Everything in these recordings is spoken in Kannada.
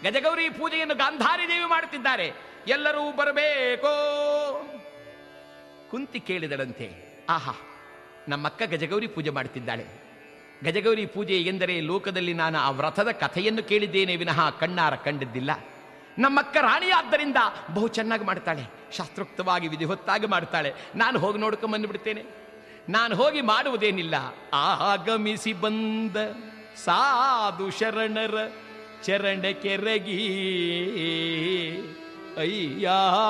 ಗಜಗೌರಿ ಪೂಜೆಯನ್ನು ಗಾಂಧಾರಿ ದೇವಿ ಮಾಡುತ್ತಿದ್ದಾರೆ ಎಲ್ಲರೂ ಬರಬೇಕೋ ಕುಂತಿ ಕೇಳಿದಳಂತೆ ಆಹಾ ನಮ್ಮಕ್ಕ ಗಜಗೌರಿ ಪೂಜೆ ಮಾಡುತ್ತಿದ್ದಾಳೆ ಗಜಗೌರಿ ಪೂಜೆ ಎಂದರೆ ಲೋಕದಲ್ಲಿ ನಾನು ಆ ವ್ರತದ ಕಥೆಯನ್ನು ಕೇಳಿದ್ದೇನೆ ವಿನಃ ಕಣ್ಣಾರ ಕಂಡದ್ದಿಲ್ಲ ನಮ್ಮಕ್ಕ ರಾಣಿಯಾದ್ದರಿಂದ ಬಹು ಚೆನ್ನಾಗಿ ಮಾಡ್ತಾಳೆ ಶಾಸ್ತ್ರೋಕ್ತವಾಗಿ ವಿಧಿವತ್ತಾಗಿ ಮಾಡ್ತಾಳೆ ನಾನು ಹೋಗಿ ನೋಡ್ಕೊಂಡ್ ಬಂದುಬಿಡ್ತೇನೆ ನಾನು ಹೋಗಿ ಮಾಡುವುದೇನಿಲ್ಲ ಆಗಮಿಸಿ ಬಂದ ಸಾಧು ಶರಣರ ಚರಣ ಕೆರಗಿ ಅಯ್ಯ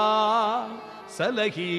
ಸಲಹಿ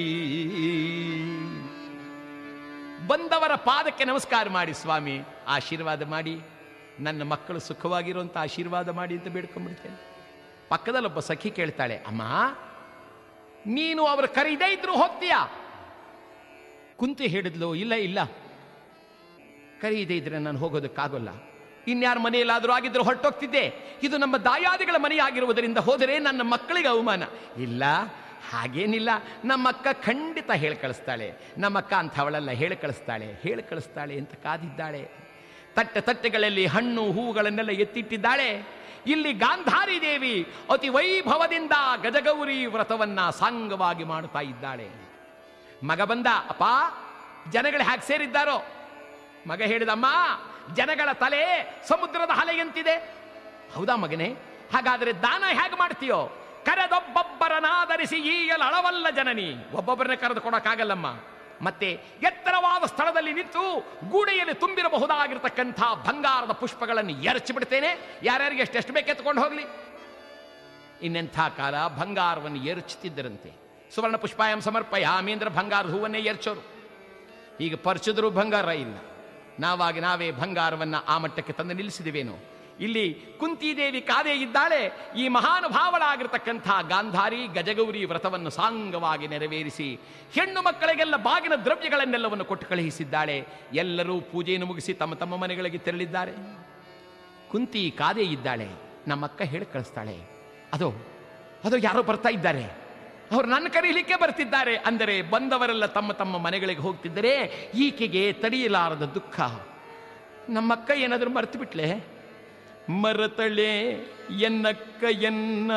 ಬಂದವರ ಪಾದಕ್ಕೆ ನಮಸ್ಕಾರ ಮಾಡಿ ಸ್ವಾಮಿ ಆಶೀರ್ವಾದ ಮಾಡಿ ನನ್ನ ಮಕ್ಕಳು ಸುಖವಾಗಿರುವಂತ ಆಶೀರ್ವಾದ ಮಾಡಿ ಅಂತ ಬೇಡ್ಕೊಂಡ್ಬಿಡ್ತೇನೆ ಪಕ್ಕದಲ್ಲೊಬ್ಬ ಸಖಿ ಕೇಳ್ತಾಳೆ ಅಮ್ಮ ನೀನು ಅವರು ಕರೀದೇ ಇದ್ರು ಹೋಗ್ತೀಯಾ ಕುಂತಿ ಹೇಳಿದ್ಲು ಇಲ್ಲ ಇಲ್ಲ ಕರೀದೇ ಇದ್ರೆ ನಾನು ಹೋಗೋದಕ್ಕಾಗೋಲ್ಲ ಇನ್ಯಾರ ಮನೆಯಲ್ಲಾದರೂ ಆಗಿದ್ರು ಹೊರಟೋಗ್ತಿದ್ದೆ ಇದು ನಮ್ಮ ದಾಯಾದಿಗಳ ಮನೆಯಾಗಿರುವುದರಿಂದ ಹೋದರೆ ನನ್ನ ಮಕ್ಕಳಿಗೆ ಅವಮಾನ ಇಲ್ಲ ಹಾಗೇನಿಲ್ಲ ನಮ್ಮಕ್ಕ ಖಂಡಿತ ಹೇಳಿ ಕಳಿಸ್ತಾಳೆ ನಮ್ಮಕ್ಕ ಅಂಥವಳೆಲ್ಲ ಹೇಳಿ ಕಳಿಸ್ತಾಳೆ ಹೇಳಿ ಕಳಿಸ್ತಾಳೆ ಅಂತ ಕಾದಿದ್ದಾಳೆ ತಟ್ಟೆ ತಟ್ಟೆಗಳಲ್ಲಿ ಹಣ್ಣು ಹೂವುಗಳನ್ನೆಲ್ಲ ಎತ್ತಿಟ್ಟಿದ್ದಾಳೆ ಇಲ್ಲಿ ಗಾಂಧಾರಿ ದೇವಿ ಅತಿ ವೈಭವದಿಂದ ಗಜಗೌರಿ ವ್ರತವನ್ನ ಸಾಂಗವಾಗಿ ಮಾಡುತ್ತಾ ಇದ್ದಾಳೆ ಮಗ ಬಂದ ಅಪ್ಪ ಜನಗಳು ಹ್ಯಾಕ್ ಸೇರಿದ್ದಾರೋ ಮಗ ಹೇಳಿದಮ್ಮ ಜನಗಳ ತಲೆ ಸಮುದ್ರದ ಅಲೆಯಂತಿದೆ ಹೌದಾ ಮಗನೇ ಹಾಗಾದ್ರೆ ದಾನ ಹೇಗೆ ಮಾಡ್ತೀಯೋ ಕರೆದೊಬ್ಬೊಬ್ಬರನಾದರಿಸಿ ಈಯಲ ಅಳವಲ್ಲ ಜನನಿ ಒಬ್ಬೊಬ್ಬರನ್ನೇ ಕರೆದು ಕೊಡಕ್ಕಾಗಲ್ಲಮ್ಮ ಮತ್ತೆ ಎತ್ತರವಾದ ಸ್ಥಳದಲ್ಲಿ ನಿಂತು ಗೂಡೆಯಲ್ಲಿ ತುಂಬಿರಬಹುದಾಗಿರ್ತಕ್ಕಂಥ ಬಂಗಾರದ ಪುಷ್ಪಗಳನ್ನು ಎರಚಿ ಬಿಡ್ತೇನೆ ಯಾರ್ಯಾರಿಗೆ ಎಷ್ಟೆಷ್ಟು ಬೇಕು ಎತ್ಕೊಂಡು ಹೋಗ್ಲಿ ಇನ್ನೆಂಥ ಕಾಲ ಬಂಗಾರವನ್ನು ಎರಚುತ್ತಿದ್ದರಂತೆ ಸುವರ್ಣ ಪುಷ್ಪಾಯಂ ಸಮರ್ಪಯಾಮಿ ಅಂದ್ರೆ ಬಂಗಾರದ ಹೂವನ್ನೇ ಎರಚೋರು ಈಗ ಪರ್ಚಿದ್ರು ಬಂಗಾರ ಇಲ್ಲ ನಾವಾಗಿ ನಾವೇ ಬಂಗಾರವನ್ನ ಆ ಮಟ್ಟಕ್ಕೆ ತಂದು ನಿಲ್ಲಿಸಿದಿವೇನು ಇಲ್ಲಿ ಕುಂತಿದೇವಿ ಕಾದೇ ಇದ್ದಾಳೆ ಈ ಮಹಾನುಭಾವಳಾಗಿರ್ತಕ್ಕಂಥ ಗಾಂಧಾರಿ ಗಜಗೌರಿ ವ್ರತವನ್ನು ಸಾಂಗವಾಗಿ ನೆರವೇರಿಸಿ ಹೆಣ್ಣು ಮಕ್ಕಳಿಗೆಲ್ಲ ಬಾಗಿನ ದ್ರವ್ಯಗಳನ್ನೆಲ್ಲವನ್ನು ಕೊಟ್ಟು ಕಳುಹಿಸಿದ್ದಾಳೆ ಎಲ್ಲರೂ ಪೂಜೆಯನ್ನು ಮುಗಿಸಿ ತಮ್ಮ ತಮ್ಮ ಮನೆಗಳಿಗೆ ತೆರಳಿದ್ದಾರೆ ಕುಂತಿ ಕಾದೇ ಇದ್ದಾಳೆ ನಮ್ಮಕ್ಕ ಹೇಳಿ ಕಳಿಸ್ತಾಳೆ ಅದು ಅದು ಯಾರೋ ಬರ್ತಾ ಇದ್ದಾರೆ ಅವರು ನನ್ನ ಕರೀಲಿಕ್ಕೆ ಬರ್ತಿದ್ದಾರೆ ಅಂದರೆ ಬಂದವರೆಲ್ಲ ತಮ್ಮ ತಮ್ಮ ಮನೆಗಳಿಗೆ ಹೋಗ್ತಿದ್ದರೆ ಈಕೆಗೆ ತಡೆಯಲಾರದ ದುಃಖ ನಮ್ಮಕ್ಕ ಏನಾದರೂ ಮರೆತು ಬಿಟ್ಲೆ ಮರತಳೆ ಎನ್ನಕ್ಕ ಎನ್ನ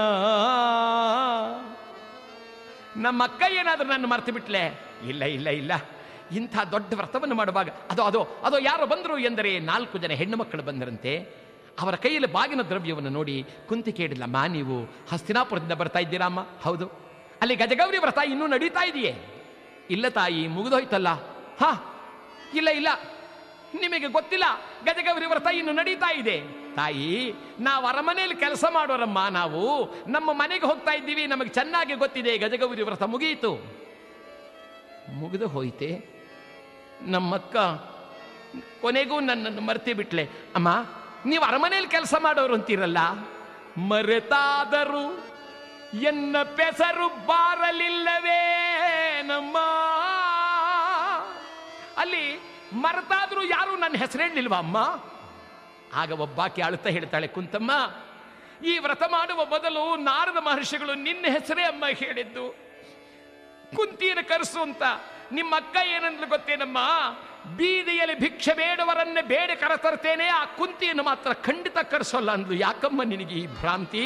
ನಮ್ಮ ಅಕ್ಕ ಏನಾದರೂ ನನ್ನ ಮರೆತು ಬಿಟ್ಲೆ ಇಲ್ಲ ಇಲ್ಲ ಇಲ್ಲ ಇಂಥ ದೊಡ್ಡ ವ್ರತವನ್ನು ಮಾಡುವಾಗ ಅದು ಅದು ಅದು ಯಾರು ಬಂದರು ಎಂದರೆ ನಾಲ್ಕು ಜನ ಹೆಣ್ಣು ಮಕ್ಕಳು ಬಂದರಂತೆ ಅವರ ಕೈಯಲ್ಲಿ ಬಾಗಿನ ದ್ರವ್ಯವನ್ನು ನೋಡಿ ಕುಂತಿ ಕೇಳಿಲ್ಲಮ್ಮ ನೀವು ಹಸ್ತಿನಾಪುರದಿಂದ ಬರ್ತಾ ಇದ್ದೀರಾ ಅಮ್ಮ ಹೌದು ಅಲ್ಲಿ ಗಜಗೌರಿ ವ್ರತ ಇನ್ನೂ ನಡೀತಾ ಇದೆಯೇ ಇಲ್ಲ ತಾಯಿ ಮುಗಿದೋಯ್ತಲ್ಲ ಹಾ ಇಲ್ಲ ಇಲ್ಲ ನಿಮಗೆ ಗೊತ್ತಿಲ್ಲ ಗಜಗೌರಿ ವ್ರತ ಇನ್ನು ನಡೀತಾ ಇದೆ ತಾಯಿ ನಾವು ಅರಮನೆಯಲ್ಲಿ ಕೆಲಸ ಮಾಡೋರಮ್ಮ ನಾವು ನಮ್ಮ ಮನೆಗೆ ಹೋಗ್ತಾ ಇದ್ದೀವಿ ನಮಗೆ ಚೆನ್ನಾಗಿ ಗೊತ್ತಿದೆ ಗಜಗೌರಿ ವ್ರತ ಮುಗಿಯಿತು ಮುಗಿದು ಹೋಯ್ತೆ ನಮ್ಮಕ್ಕ ಕೊನೆಗೂ ನನ್ನನ್ನು ಮರ್ತಿ ಬಿಟ್ಲೆ ಅಮ್ಮ ನೀವು ಅರಮನೆಯಲ್ಲಿ ಕೆಲಸ ಮಾಡೋರು ಅಂತೀರಲ್ಲ ಮರೆತಾದರೂ ಎನ್ನ ಪೆಸರು ಬಾರಲಿಲ್ಲವೇ ನಮ್ಮ ಅಲ್ಲಿ ಮರೆತಾದ್ರೂ ಯಾರು ನನ್ನ ಹೆಸರೇಳಲಿಲ್ವಾ ಅಮ್ಮ ಆಗ ಒಬ್ಬಾಕಿ ಅಳುತ್ತಾ ಹೇಳ್ತಾಳೆ ಕುಂತಮ್ಮ ಈ ವ್ರತ ಮಾಡುವ ಮೊದಲು ನಾರದ ಮಹರ್ಷಿಗಳು ನಿನ್ನ ಹೆಸರೇ ಅಮ್ಮ ಹೇಳಿದ್ದು ಕುಂತಿಯನ್ನು ಕರೆಸು ಅಂತ ನಿಮ್ಮ ಅಕ್ಕ ಏನಂದ್ಲು ಗೊತ್ತೇನಮ್ಮ ಬೀದಿಯಲ್ಲಿ ಭಿಕ್ಷೆ ಬೇಡವರನ್ನೇ ಬೇಡ ಕರೆತರ್ತೇನೆ ಆ ಕುಂತಿಯನ್ನು ಮಾತ್ರ ಖಂಡಿತ ಕರೆಸೋಲ್ಲ ಅಂದ್ಲು ಯಾಕಮ್ಮ ನಿನಗೆ ಈ ಭ್ರಾಂತಿ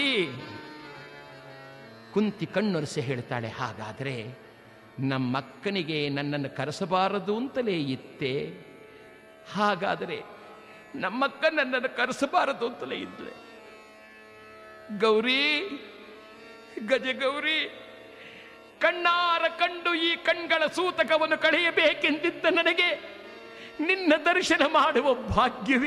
ಕುಂತಿ ಕಣ್ಣೊರೆಸಿ ಹೇಳ್ತಾಳೆ ಹಾಗಾದ್ರೆ ನಮ್ಮಕ್ಕನಿಗೆ ನನ್ನನ್ನು ಕರೆಸಬಾರದು ಅಂತಲೇ ಇತ್ತೆ ಹಾಗಾದರೆ ನಮ್ಮಕ್ಕ ನನ್ನನ್ನು ಕರೆಸಬಾರದು ಅಂತಲೇ ಇದ್ಲೆ ಗೌರಿ ಗಜಗೌರಿ ಕಣ್ಣಾರ ಕಂಡು ಈ ಕಣ್ಗಳ ಸೂತಕವನ್ನು ಕಳೆಯಬೇಕೆಂದಿದ್ದ ನನಗೆ ನಿನ್ನ ದರ್ಶನ ಮಾಡುವ ಭಾಗ್ಯವೇ